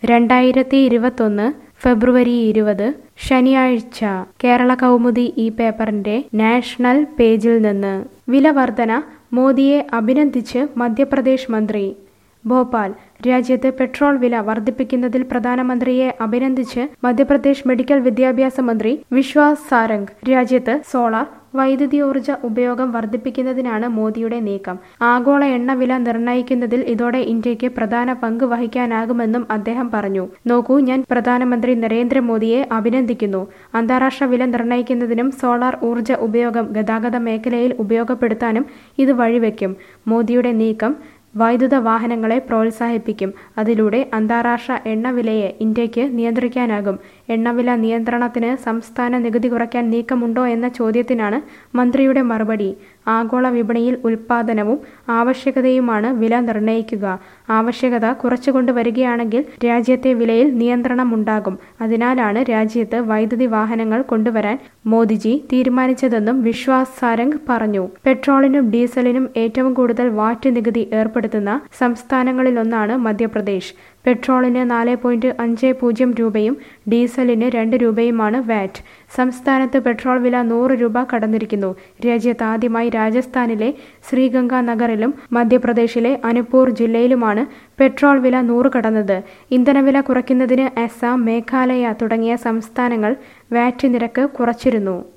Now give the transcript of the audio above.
രണ്ടായിരത്തി ഇരുപത്തൊന്ന് ഫെബ്രുവരി ഇരുപത് ശനിയാഴ്ച കേരള കൗമുദി ഈ പേപ്പറിന്റെ നാഷണൽ പേജിൽ നിന്ന് വില വർധന മോദിയെ അഭിനന്ദിച്ച് മധ്യപ്രദേശ് മന്ത്രി ഭോപ്പാൽ രാജ്യത്ത് പെട്രോൾ വില വർദ്ധിപ്പിക്കുന്നതിൽ പ്രധാനമന്ത്രിയെ അഭിനന്ദിച്ച് മധ്യപ്രദേശ് മെഡിക്കൽ വിദ്യാഭ്യാസ മന്ത്രി വിശ്വാസ് സാരംഗ് രാജ്യത്ത് സോളാർ വൈദ്യുതിയോർജ്ജ ഉപയോഗം വർദ്ധിപ്പിക്കുന്നതിനാണ് മോദിയുടെ നീക്കം ആഗോള എണ്ണ വില നിർണ്ണയിക്കുന്നതിൽ ഇതോടെ ഇന്ത്യക്ക് പ്രധാന പങ്ക് വഹിക്കാനാകുമെന്നും അദ്ദേഹം പറഞ്ഞു നോക്കൂ ഞാൻ പ്രധാനമന്ത്രി നരേന്ദ്രമോദിയെ അഭിനന്ദിക്കുന്നു അന്താരാഷ്ട്ര വില നിർണ്ണയിക്കുന്നതിനും സോളാർ ഊർജ്ജ ഉപയോഗം ഗതാഗത മേഖലയിൽ ഉപയോഗപ്പെടുത്താനും ഇത് വഴിവെക്കും മോദിയുടെ നീക്കം വൈദ്യുത വാഹനങ്ങളെ പ്രോത്സാഹിപ്പിക്കും അതിലൂടെ അന്താരാഷ്ട്ര എണ്ണവിലയെ ഇന്ത്യക്ക് നിയന്ത്രിക്കാനാകും എണ്ണവില നിയന്ത്രണത്തിന് സംസ്ഥാന നികുതി കുറയ്ക്കാൻ നീക്കമുണ്ടോ എന്ന ചോദ്യത്തിനാണ് മന്ത്രിയുടെ മറുപടി ആഗോള വിപണിയിൽ ഉൽപാദനവും ആവശ്യകതയുമാണ് വില നിർണ്ണയിക്കുക ആവശ്യകത കുറച്ചുകൊണ്ടുവരികയാണെങ്കിൽ രാജ്യത്തെ വിലയിൽ നിയന്ത്രണമുണ്ടാകും അതിനാലാണ് രാജ്യത്ത് വൈദ്യുതി വാഹനങ്ങൾ കൊണ്ടുവരാൻ മോദിജി തീരുമാനിച്ചതെന്നും വിശ്വാസ് സാരംഗ് പറഞ്ഞു പെട്രോളിനും ഡീസലിനും ഏറ്റവും കൂടുതൽ വാറ്റ് നികുതി ഏർപ്പെടുത്തുന്ന സംസ്ഥാനങ്ങളിലൊന്നാണ് മധ്യപ്രദേശ് പെട്രോളിന് നാല് പോയിന്റ് അഞ്ച് പൂജ്യം രൂപയും ഡീസലിന് രണ്ട് രൂപയുമാണ് വാറ്റ് സംസ്ഥാനത്ത് പെട്രോൾ വില നൂറ് രൂപ കടന്നിരിക്കുന്നു രാജ്യത്ത് ആദ്യമായി രാജസ്ഥാനിലെ ശ്രീഗംഗ നഗറിലും മധ്യപ്രദേശിലെ അനുപൂർ ജില്ലയിലുമാണ് പെട്രോൾ വില നൂറ് കടന്നത് ഇന്ധനവില കുറയ്ക്കുന്നതിന് അസം മേഘാലയ തുടങ്ങിയ സംസ്ഥാനങ്ങൾ വാറ്റ് നിരക്ക് കുറച്ചിരുന്നു